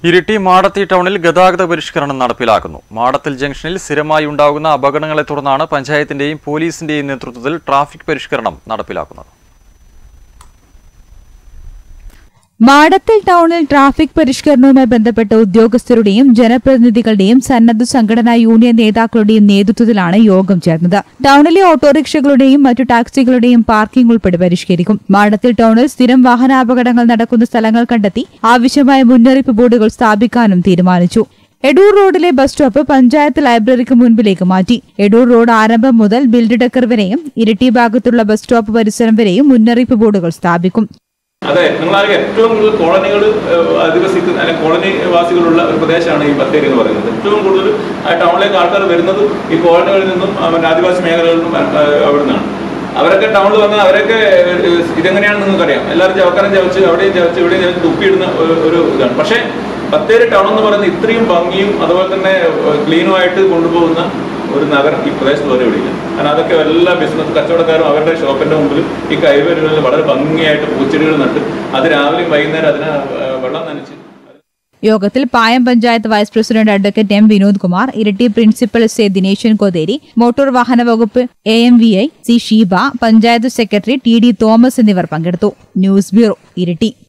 ഇരിട്ടി മാടത്തി ടൗണിൽ ഗതാഗത പരിഷ്കരണം നടപ്പിലാക്കുന്നു മാടത്തിൽ ജംഗ്ഷനിൽ സ്ഥിരമായി ഉണ്ടാകുന്ന അപകടങ്ങളെ തുടർന്നാണ് പഞ്ചായത്തിന്റെയും പോലീസിന്റെയും നേതൃത്വത്തിൽ ട്രാഫിക് പരിഷ്കരണം നടപ്പിലാക്കുന്നത് മാടത്തിൽ ടൗണിൽ ട്രാഫിക് പരിഷ്കരണവുമായി ബന്ധപ്പെട്ട ഉദ്യോഗസ്ഥരുടെയും ജനപ്രതിനിധികളുടെയും സന്നദ്ധ സംഘടനാ യൂണിയൻ നേതാക്കളുടെയും നേതൃത്വത്തിലാണ് യോഗം ചേർന്നത് ടൗണിലെ ഓട്ടോറിക്ഷകളുടെയും മറ്റു ടാക്സികളുടെയും പാർക്കിംഗ് ഉൾപ്പെടെ പരിഷ്കരിക്കും മാടത്തിൽ ടൗണിൽ സ്ഥിരം വാഹനാപകടങ്ങൾ നടക്കുന്ന സ്ഥലങ്ങൾ കണ്ടെത്തി ആവശ്യമായ മുന്നറിയിപ്പ് ബോർഡുകൾ സ്ഥാപിക്കാനും തീരുമാനിച്ചു എടൂർ റോഡിലെ ബസ് സ്റ്റോപ്പ് പഞ്ചായത്ത് ലൈബ്രറിക്ക് മുൻപിലേക്ക് മാറ്റി എടൂർ റോഡ് ആരംഭം മുതൽ ബിൽഡ് ഡെക്കർ വരെയും ഇരിട്ടി ഭാഗത്തുള്ള ബസ് സ്റ്റോപ്പ് പരിസരം വരെയും മുന്നറിയിപ്പ് ബോർഡുകൾ സ്ഥാപിക്കും അതെ നിങ്ങളാണെങ്കിൽ ഏറ്റവും കൂടുതൽ കോളനികൾ അധിവസിക്കുന്ന അല്ലെങ്കിൽ കോളനി വാസികളുള്ള ഒരു പ്രദേശമാണ് ഈ ബത്തേരി എന്ന് പറയുന്നത് ഏറ്റവും കൂടുതൽ ആ ടൗണിലേക്ക് ആൾക്കാർ വരുന്നത് ഈ കോളനികളിൽ നിന്നും ആ, മറ്റേ ആദിവാസി മേഖലകളിൽ നിന്നും ആ, അവിടെ നിന്നാണ് അവരൊക്കെ ടൗണിൽ വന്നാൽ അവരൊക്കെ ഏഹ്, ഇതെങ്ങനെയാണെന്ന് നിങ്ങൾക്കറിയാം എല്ലാവരും ചവക്കാരം ചവച്ച് അവിടെയും ചവച്ച് ഇവിടെയും ചവച്ച് തുപ്പിയിടുന്ന ഒരു- ഒരു ഇതാണ് പക്ഷേ ബത്തേരി ടൗൺ എന്ന് പറയുന്നത് ഇത്രയും ഭംഗിയും അതുപോലെ തന്നെ ക്ലീനുമായിട്ട് കൊണ്ടുപോകുന്ന ഒരു നഗരം ഈ പ്രദേശത്ത് വരെ ഇവിടെയില്ല കാരണം അതൊക്കെ എല്ലാ ബിസിനസ് കച്ചവടക്കാരും അവരുടെ ഷോപ്പിന്റെ മുമ്പിൽ ഈ കൈവരുകളിൽ വളരെ ഭംഗിയായിട്ട് പൂച്ചെടികൾ നട്ട് അത് രാവിലെയും വൈകുന്നേരം അതിനെ ആ, വെള്ളം നനച്ച് യോഗത്തിൽ Payam panchayat vice president advocate M Vinod Kumar Iritty principal S A Dineshan Kotheri motor വാഹന വകുപ്പ് A M V I C Sheeba panchayat secretary T D Thomas എന്നിവർ പങ്കെടുത്തു ന്യൂസ് ബ്യൂറോ ഇരട്ടി